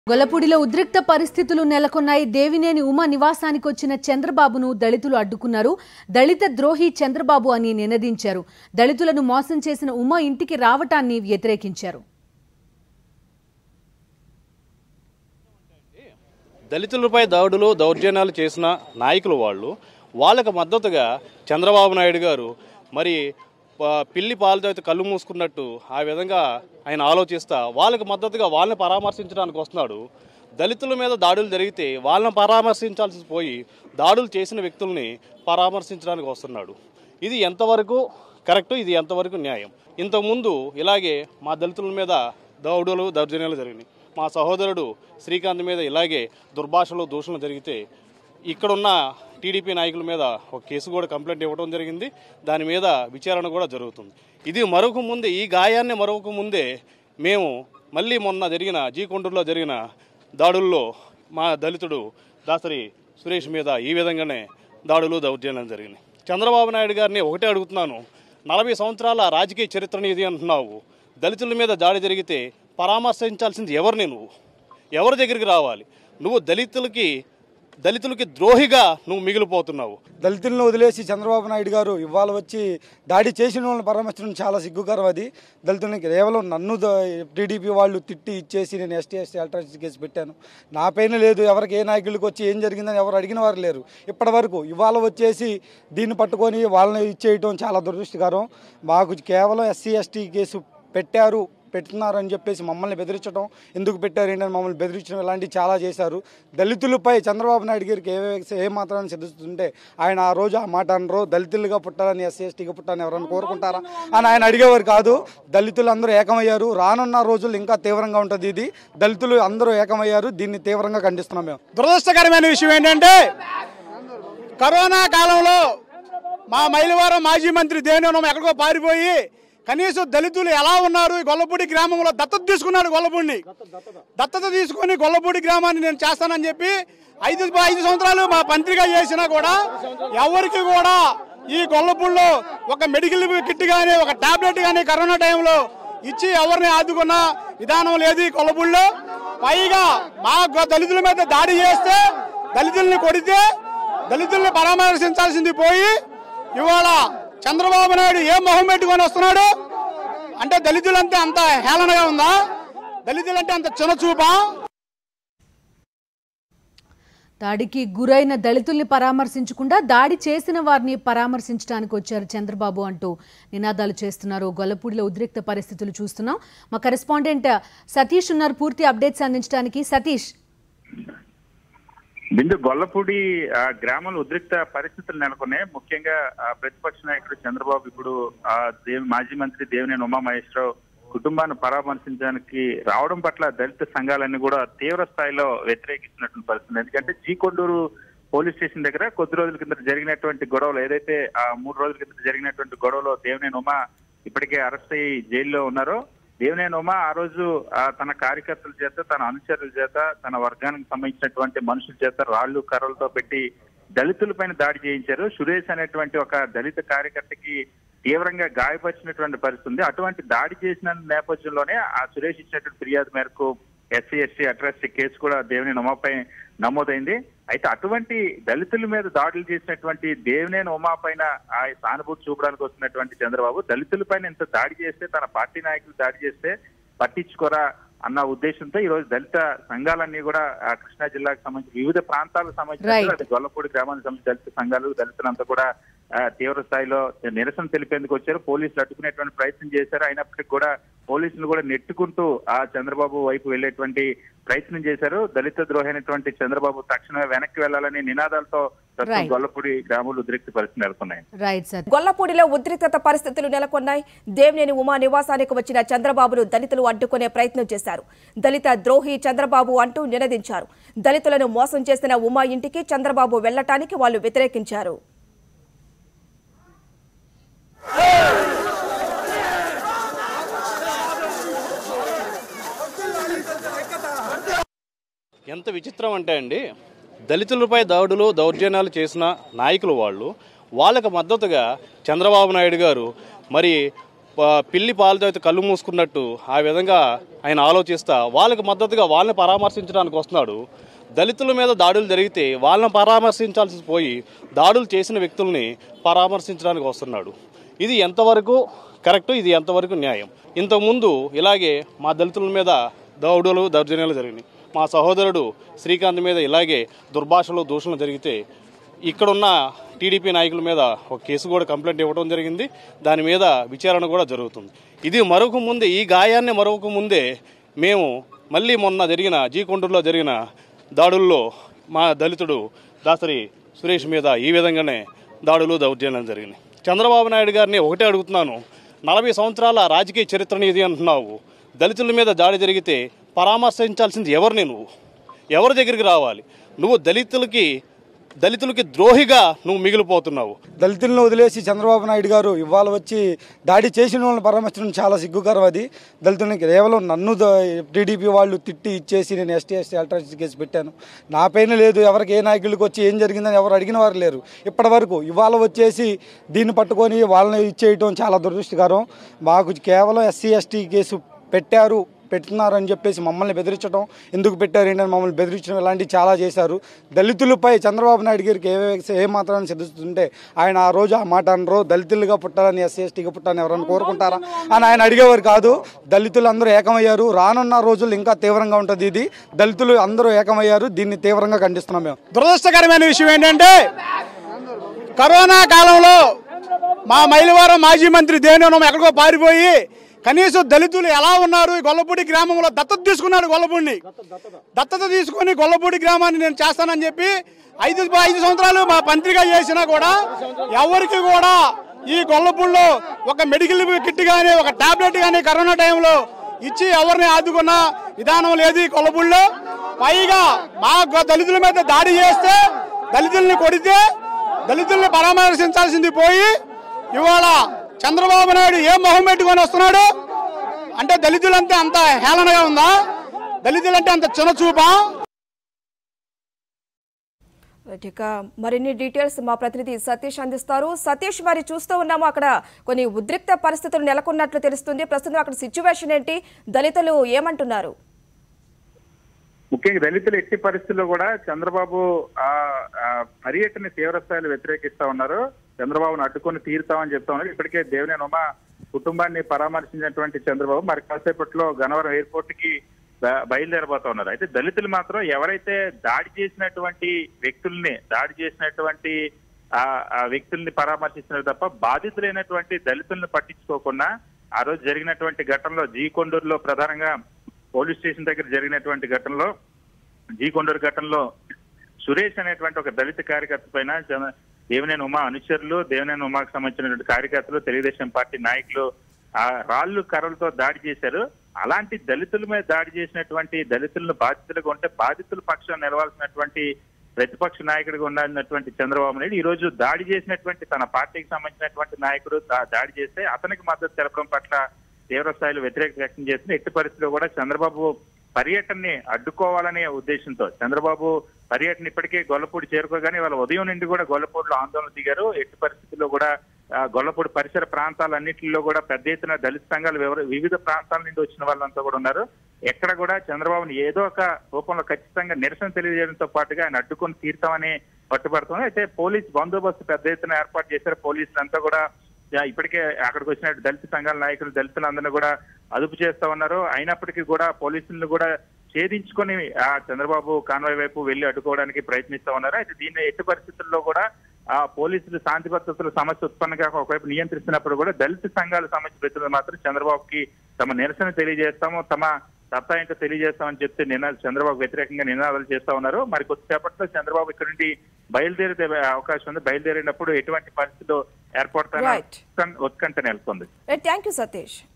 గొల్లపూడిలో ఉద్రిక్త పరిస్థితులు నెలకొన్నాయి దేవినేని ఉమ నివాసానికి వచ్చిన చంద్రబాబును దళితులు అడ్డుకున్నారు దళిత ద్రోహి చంద్రబాబు అని నినదించారు దళితులను మోసం చేసిన ఉమ ఇంటికి రావటాన్ని వ్యతిరేకించారు దళితులపై దాడులు దౌర్జన్యాలు చేసిన నాయకులు వాళ్ళు వాళ్ళకు మద్దతుగా చంద్రబాబు నాయుడు గారు మరి ప- పిల్లి పాలతో అయితే కళ్ళు మూసుకున్నట్టు ఆ విధంగా ఆయన ఆలోచిస్తా వాళ్ళకి మద్దతుగా వాళ్ళని పరామర్శించడానికి వస్తున్నాడు దళితుల మీద దాడులు జరిగితే వాళ్ళని పరామర్శించాల్సి పోయి దాడులు చేసిన వ్యక్తుల్ని పరామర్శించడానికి వస్తున్నాడు ఇది ఎంతవరకు కరెక్ట్ ఇది ఎంతవరకు న్యాయం ఇంతకుముందు ఇలాగే మా దళితుల మీద దౌడులు దౌర్జన్యాలు జరిగినాయి మా సహోదరుడు శ్రీకాంత్ మీద ఇలాగే దుర్భాషలు దూషణలు జరిగితే ఇక్కడున్న టీడీపీ నాయకుల మీద ఒక కేసు కూడా కంప్లైంట్ ఇవ్వడం జరిగింది దాని మీద విచారణ కూడా జరుగుతుంది ఇది మరొక ముందే ఈ గాయాన్ని మరొక ముందే మేము మళ్ళీ మొన్న జరిగిన జీ కొండూరులో జరిగిన దాడుల్లో మా దళితుడు దాసరి సురేష్ మీద ఈ విధంగానే దాడులు దౌర్జన్యాలు జరిగినాయి చంద్రబాబు నాయుడు గారిని ఒకటే అడుగుతున్నాను నలభై సంవత్సరాల రాజకీయ చరిత్రని ఇది అంటున్నావు దళితుల మీద దాడి జరిగితే పరామర్శించాల్సింది ఎవరిని నువ్వు ఎవరి దగ్గరికి రావాలి నువ్వు దళితులకి దళితులకి ద్రోహిగా నువ్వు మిగిలిపోతున్నావు దళితులను వదిలేసి చంద్రబాబు నాయుడు గారు ఇవాళ వచ్చి దాడి చేసిన వాళ్ళని పరామర్శించడం చాలా సిగ్గుకరం అది దళితులని కేవలం నన్ను టీడీపీ వాళ్ళు తిట్టి ఇచ్చేసి నేను ఎస్టీ ఎస్టీ అల్ట్రాసిటీ కేసు పెట్టాను నా పైన లేదు ఎవరికి ఏ నాయకుడికి వచ్చి ఏం జరిగిందని ఎవరు అడిగిన వారు లేరు ఇప్పటి వరకు ఇవాళ వచ్చేసి దీన్ని పట్టుకొని వాళ్ళని ఇచ్చేయటం చాలా దురదృష్టకరం మాకు కేవలం ఎస్సీ ఎస్టీ కేసు పెట్టారు పెడుతున్నారని చెప్పేసి మమ్మల్ని బెదిరించడం ఎందుకు పెట్టారు ఏంటని మమ్మల్ని బెదిరించడం ఇలాంటివి చాలా చేశారు దళితులపై చంద్రబాబు నాయుడు గారికి ఏ ఏ మాత్రాన్ని సిద్ధిస్తుంటే ఆయన ఆ రోజు ఆ మాట అనరు దళితులుగా పుట్టాలని ఎస్సీ ఎస్టీగా పుట్టాలని ఎవరైనా కోరుకుంటారా అని ఆయన అడిగేవారు కాదు దళితులు అందరూ ఏకమయ్యారు రానున్న రోజులు ఇంకా తీవ్రంగా ఉంటుంది ఇది దళితులు అందరూ ఏకమయ్యారు దీన్ని తీవ్రంగా ఖండిస్తున్నాం మేము దురదృష్టకరమైన విషయం ఏంటంటే కరోనా కాలంలో మా మైలవరం మాజీ మంత్రి దేవినేనం ఎక్కడికో పారిపోయి కనీసం దళితులు ఎలా ఉన్నారు ఈ గొల్లపూడి గ్రామంలో దత్తత తీసుకున్నాడు గొల్లపూడిని దత్తత తీసుకొని గొల్లపూడి గ్రామాన్ని నేను చేస్తానని చెప్పి ఐదు ఐదు సంవత్సరాలు మా మంత్రిగా చేసినా కూడా ఎవరికి కూడా ఈ గొల్లపూడిలో ఒక మెడికల్ కిట్ కానీ ఒక టాబ్లెట్ కానీ కరోనా టైంలో ఇచ్చి ఎవరిని ఆదుకున్న విధానం లేదు ఈ కొల్లపూడిలో పైగా మా గ- దళితుల మీద దాడి చేస్తే దళితుల్ని కొడితే దళితుల్ని పరామర్శించాల్సింది పోయి ఇవాళ చంద్రబాబు నాయుడు ఏ మొహం పెట్టుకొని వస్తున్నాడు అంటే దళితులంటే అంత హేళనగా ఉందా దళితులంటే అంత చిన్నచూపా దాడికి గురైన దళితుల్ని పరామర్శించకుండా దాడి చేసిన వారిని పరామర్శించడానికి వచ్చారు చంద్రబాబు అంటూ నినాదాలు చేస్తున్నారు గొల్లపూడిలో ఉద్రిక్త పరిస్థితులు చూస్తున్నాం మా కరెస్పాండెంట్ సతీష్ ఉన్నారు పూర్తి అప్డేట్స్ అందించడానికి సతీష్ బిందు గొల్లపూడి ఆ, గ్రామంలో ఉద్రిక్త పరిస్థితులు నెలకొన్నాయి ముఖ్యంగా ఆ, ప్రతిపక్ష నాయకుడు చంద్రబాబు ఇప్పుడు ఆ, దేవి మాజీ మంత్రి దేవినేని ఉమామహేశ్వరరావు కుటుంబాన్ని పరామర్శించడానికి రావడం పట్ల దళిత సంఘాలన్నీ కూడా తీవ్ర స్థాయిలో వ్యతిరేకిస్తున్నటువంటి పరిస్థితి ఎందుకంటే జీ కొండూరు పోలీస్ స్టేషన్ దగ్గర కొద్ది రోజుల కింద జరిగినటువంటి గొడవలు ఏదైతే ఆ మూడు రోజుల కింద జరిగినటువంటి గొడవలో దేవినేని ఉమా ఇప్పటికే అరెస్ట్ అయ్యి జైల్లో ఉన్నారో దేవినేని ఉమా ఆ రోజు ఆ, తన కార్యకర్తల చేత తన అనుచరుల చేత తన వర్గానికి సంబంధించినటువంటి మనుషుల చేత రాళ్లు కర్రలతో పెట్టి దళితులపైన దాడి చేయించారు సురేష్ అనేటువంటి ఒక దళిత కార్యకర్తకి తీవ్రంగా గాయపరిచినటువంటి పరిస్థితి ఉంది అటువంటి దాడి చేసిన నేపథ్యంలోనే ఆ సురేష్ ఇచ్చినటువంటి ఫిర్యాదు మేరకు ఎస్సీ ఎస్టీ అట్రాసిటీ కేసు కూడా దేవినేని ఉమాపై నమోదైంది అయితే అటువంటి దళితుల మీద దాడులు చేసినటువంటి దేవినేని ఉమా పైన ఆ సానుభూతి చూపడానికి వస్తున్నటువంటి చంద్రబాబు దళితులపైన ఇంత దాడి చేస్తే తన పార్టీ నాయకులు దాడి చేస్తే పట్టించుకోరా అన్న ఉద్దేశంతో ఈ రోజు దళిత సంఘాలన్నీ కూడా ఆ కృష్ణా జిల్లాకు సంబంధించి వివిధ ప్రాంతాలకు సంబంధించిన Right. అది గొల్లపూడి గ్రామానికి సంబంధించి దళిత సంఘాలు దళితులంతా కూడా ఆ, తీవ్ర స్థాయిలో నిరసన తెలిపేందుకు వచ్చారు పోలీసులు అడ్డుకునేటువంటి ప్రయత్నం చేశారు అయినప్పటికీ కూడా పోలీసులు కూడా నెట్టుకుంటూ ఆ చంద్రబాబు వైపు వెళ్లేటువంటి ప్రయత్నం చేశారు దళిత ద్రోహైనటువంటి చంద్రబాబు తక్షణమే వెనక్కి వెళ్లాలని నినాదాలతో ప్రస్తుతం Right. గొల్లపూడి గ్రామంలో ఉద్రిక్త పరిస్థితి నెలకొన్నాయి రైట్ సార్ గొల్లపూడిలో ఉద్రిక్తత పరిస్థితులు నెలకొన్నాయి దేవినేని ఉమా నివాసానికి వచ్చిన చంద్రబాబును దళితులు అడ్డుకునే ప్రయత్నం చేశారు దళిత ద్రోహి చంద్రబాబు అంటూ నినదించారు దళితులను మోసం చేసిన ఉమా ఇంటికి చంద్రబాబు వెళ్లటానికి వాళ్ళు వ్యతిరేకించారు ఎంత విచిత్రం అంటే అండి దళితులపై దాడులు దౌర్జన్యాలు చేసిన నాయకులు వాళ్ళు వాళ్ళకు మద్దతుగా చంద్రబాబు నాయుడు గారు మరి ప- పిల్లి పాలతో అయితే కళ్ళు మూసుకున్నట్టు ఆ విధంగా ఆయన ఆలోచిస్తా వాళ్ళకి మద్దతుగా వాళ్ళని పరామర్శించడానికి వస్తున్నాడు దళితుల మీద దాడులు జరిగితే వాళ్ళని పరామర్శించాల్సి పోయి దాడులు చేసిన వ్యక్తుల్ని పరామర్శించడానికి వస్తున్నాడు ఇది ఎంతవరకు కరెక్ట్ ఇది ఎంతవరకు న్యాయం ఇంతకుముందు ఇలాగే మా దళితుల మీద దౌడులు దౌర్జన్యాలు జరిగినాయి మా సహోదరుడు శ్రీకాంత్ మీద ఇలాగే దుర్భాషలు దూషణలు జరిగితే ఇక్కడున్న టీడీపీ నాయకుల మీద ఒక కేసు కూడా కంప్లైంట్ ఇవ్వడం జరిగింది దాని మీద విచారణ కూడా జరుగుతుంది ఇది మరొక ముందే ఈ గాయాన్ని మరొక ముందే మేము మళ్ళీ మొన్న జరిగిన జీ కొండూరులో జరిగిన దాడుల్లో మా దళితుడు దాసరి సురేష్ మీద ఈ విధంగానే దాడులు దౌర్జన్యాలు జరిగినాయి చంద్రబాబు నాయుడు గారిని ఒకటే అడుగుతున్నాను నలభై సంవత్సరాల రాజకీయ చరిత్రని ఇది అంటున్నావు దళితుల మీద దాడి జరిగితే పరామర్శించాల్సింది ఎవరిని నువ్వు ఎవరి దగ్గరికి రావాలి నువ్వు దళితులకి దళితులకి ద్రోహిగా నువ్వు మిగిలిపోతున్నావు దళితులను వదిలేసి చంద్రబాబు నాయుడు గారు ఇవాళ వచ్చి దాడి చేసిన వాళ్ళని పరామర్శించడం చాలా సిగ్గుకరం అది దళితులని కేవలం నన్ను టీడీపీ వాళ్ళు తిట్టి ఇచ్చేసి నేను ఎస్టీ ఎస్టీ అల్ట్రాసిటీ కేసు పెట్టాను నా పైన లేదు ఎవరికి ఏ నాయకులకు వచ్చి ఏం జరిగిందని ఎవరు అడిగిన వారు లేరు ఇప్పటి వరకు ఇవాళ వచ్చేసి దీన్ని పట్టుకొని వాళ్ళని ఇచ్చేయటం చాలా దురదృష్టకరం మాకు కేవలం ఎస్సీ ఎస్టీ కేసు పెట్టారు పెడుతున్నారని చెప్పేసి మమ్మల్ని బెదిరించడం ఎందుకు పెట్టారు ఏంటని మమ్మల్ని బెదిరించడం ఇలాంటివి చాలా చేశారు దళితులపై చంద్రబాబు నాయుడు గారికి ఏ ఏ మాత్రాన్ని సిద్ధిస్తుంటే ఆయన ఆ రోజు ఆ మాట అనరు దళితులుగా పుట్టాలని ఎస్సీ ఎస్టీగా పుట్టాలని ఎవరైనా కోరుకుంటారా అని ఆయన అడిగేవారు కాదు దళితులు అందరూ ఏకమయ్యారు రానున్న రోజులు ఇంకా తీవ్రంగా ఉంటుంది ఇది దళితులు అందరూ ఏకమయ్యారు దీన్ని తీవ్రంగా ఖండిస్తున్నాం మేము దురదృష్టకరమైన విషయం ఏంటంటే కరోనా కాలంలో మా మైలవరం మాజీ మంత్రి దేనివనం ఎక్కడికో పారిపోయి కనీసం దళితులు ఎలా ఉన్నారు ఈ గొల్లపూడి గ్రామంలో దత్తత తీసుకున్నాడు గొల్లపూడిని దత్తత తీసుకొని గొల్లపూడి గ్రామాన్ని నేను చేస్తానని చెప్పి ఐదు ఐదు సంవత్సరాలు మా మంత్రిగా చేసినా కూడా ఎవరికి కూడా ఈ గొల్లపూడిలో ఒక మెడికల్ కిట్ కానీ ఒక టాబ్లెట్ కానీ కరోనా టైంలో ఇచ్చి ఎవరిని ఆదుకున్న విధానం లేదు ఈ కొల్లపూడిలో పైగా మా గ- దళితుల మీద దాడి చేస్తే దళితుల్ని కొడితే దళితుల్ని పరామర్శించాల్సింది పోయి ఇవాళ చంద్రబాబు నాయుడు ఏం మొహం పెట్టుకొని వస్తున్నాడు అంటే దళితులంటే అంత హేళనగా ఉందా దళితులంటే అంత చిన్న చూపా రైట్, ఇక మరిన్ని డీటెయిల్స్ మా ప్రతినిధి సతీష్ అందిస్తారు సతీష్ మరి చూస్తూ ఉన్నాము అక్కడ కొన్ని ఉద్రిక్త పరిస్థితులు నెలకొన్నట్లు తెలుస్తుంది ప్రస్తుతం అక్కడ సిచ్యువేషన్ ఏంటి దళితులు ఏమంటున్నారు ముఖ్యంగా దళితులు ఎట్టి పరిస్థితుల్లో కూడా చంద్రబాబు ఆ ఆ పర్యటన తీవ్ర స్థాయిలో వ్యతిరేకిస్తా ఉన్నారు చంద్రబాబును అడ్డుకొని తీరుతామని చెప్తా ఉన్నారు ఇప్పటికే దేవినేని ఉమ కుటుంబాన్ని పరామర్శించినటువంటి చంద్రబాబు మరి కాసేపట్లో గన్నవరం ఎయిర్పోర్ట్ కి బ- బయలుదేరబోతా ఉన్నారు అయితే దళితులు మాత్రం ఎవరైతే దాడి చేసినటువంటి వ్యక్తుల్ని దాడి చేసినటువంటి ఆ ఆ వ్యక్తుల్ని పరామర్శిస్తున్నారు తప్ప బాధితులైనటువంటి దళితుల్ని పట్టించుకోకుండా ఆ రోజు జరిగినటువంటి ఘటనలో జీ కొండూరులో ప్రధానంగా పోలీస్ స్టేషన్ దగ్గర జరిగినటువంటి ఘటనలో జీ కొండూరు ఘటనలో సురేష్ అనేటువంటి ఒక దళిత కార్యకర్త పైన జన- దేవినేని ఉమా అనుచరులు దేవినేని ఉమాకు సంబంధించినటువంటి కార్యకర్తలు తెలుగుదేశం పార్టీ నాయకులు ఆ రాళ్ళు కర్రలతో దాడి చేశారు అలాంటి దళితుల మీద దాడి చేసినటువంటి దళితులను బాధితులుగా ఉంటే బాధితుల పక్షాన్ని నిలవాల్సినటువంటి ప్రతిపక్ష నాయకుడిగా ఉండాల్సినటువంటి చంద్రబాబు నాయుడు ఈ రోజు దాడి చేసినటువంటి తన పార్టీకి సంబంధించినటువంటి నాయకుడు దా- దాడి చేస్తే అతనికి మద్దతు తెలపడం పట్ల తీవ్ర స్థాయిలో వ్యతిరేకత వ్యక్తం చేస్తుంది ఎట్టి పరిస్థితిలో కూడా చంద్రబాబు పర్యటనని అడ్డుకోవాలనే ఉద్దేశంతో చంద్రబాబు పర్యటన ఇప్పటికే గొల్లపూడి చేరుకోగానే వాళ్ళ ఉదయం నుండి కూడా గొల్లపూడిలో ఆందోళన దిగారు ఎట్టి పరిస్థితుల్లో కూడా ఆ, గొల్లపూడి పరిసర ప్రాంతాలన్నింటిలో కూడా పెద్ద ఎత్తున దళిత సంఘాలు వివర- వివిధ ప్రాంతాల నుండి వచ్చిన వాళ్ళంతా కూడా ఉన్నారు ఎక్కడ కూడా చంద్రబాబుని ఏదో ఒక రూపంలో ఖచ్చితంగా నిరసన తెలియజేయడంతో పాటుగా ఆయన అడ్డుకొని తీర్తామని పట్టుబడుతుంది అయితే పోలీస్ బందోబస్తు పెద్ద ఎత్తున ఏర్పాటు చేశారు పోలీసులు అంతా కూడా యా, ఇప్పటికే అక్కడికి వచ్చిన దళిత సంఘాల నాయకులు దళితులందరినీ కూడా అదుపు చేస్తా ఉన్నారు అయినప్పటికీ కూడా పోలీసులను కూడా ఛేదించుకొని ఆ చంద్రబాబు కాన్వాయ్ వైపు వెళ్లి అడ్డుకోవడానికి ప్రయత్నిస్తా ఉన్నారు అయితే దీన్ని ఎట్టి పరిస్థితుల్లో కూడా ఆ పోలీసులు శాంతి భద్రతల సమస్య ఉత్పన్న కాక ఒకవైపు నియంత్రిస్తున్నప్పుడు కూడా దళిత సంఘాల సమస్య ప్రతినిధులు మాత్రం చంద్రబాబుకి తమ నిరసన తెలియజేస్తాము తమ సత్తా ఏంటో తెలియజేస్తామని చెప్తే నినాదాలు చంద్రబాబు వ్యతిరేకంగా నినాదాలు చేస్తా ఉన్నారు మరి కొద్దిసేపట్లో చంద్రబాబు ఇక్కడ నుండి బయలుదేరితే అవకాశం ఉంది బయలుదేరినప్పుడు ఎటువంటి పరిస్థితులు ఏర్పడతాయో Right. ఉత్కంఠ నెలకొంది థ్యాంక్ యూ సతీష్